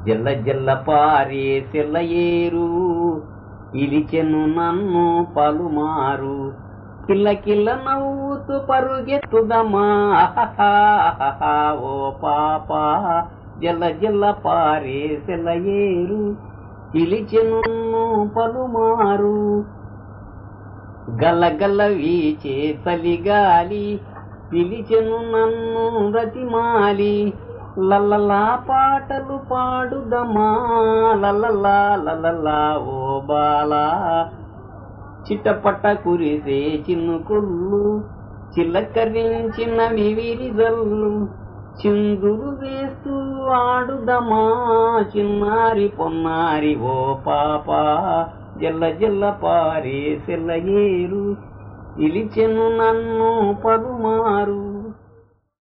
జల్ల జల్ల పారే సెల్లయేరు ఇలిచెను నన్ను పలుమారు కిల్ల కిల్ల నవ్వుతూ పరుగెత్తుదమా ఆహాహాహా, ఓ పాప జల్ల జల్ల పారే సెల్లయేరు పిలిచెను నన్ను పలుమారు గలగల వీచే చలిగాలి పిలిచెను నన్ను రతిమాలి లల్లలా పాటలు పాడుదమా లల్లలా లల్లలా ఓ బాలా చిట్టపట్ట కురిసే చిన్నుకుళ్ళు చిల్లకరించిన వివిరిజల్లు చిందులు వేస్తూ ఆడుదమా చిన్నారి పొన్నారి ఓ పాప జల్ల జల్ల పారే సెల్లయేరు ఇలిచెను నన్ను పలుమారు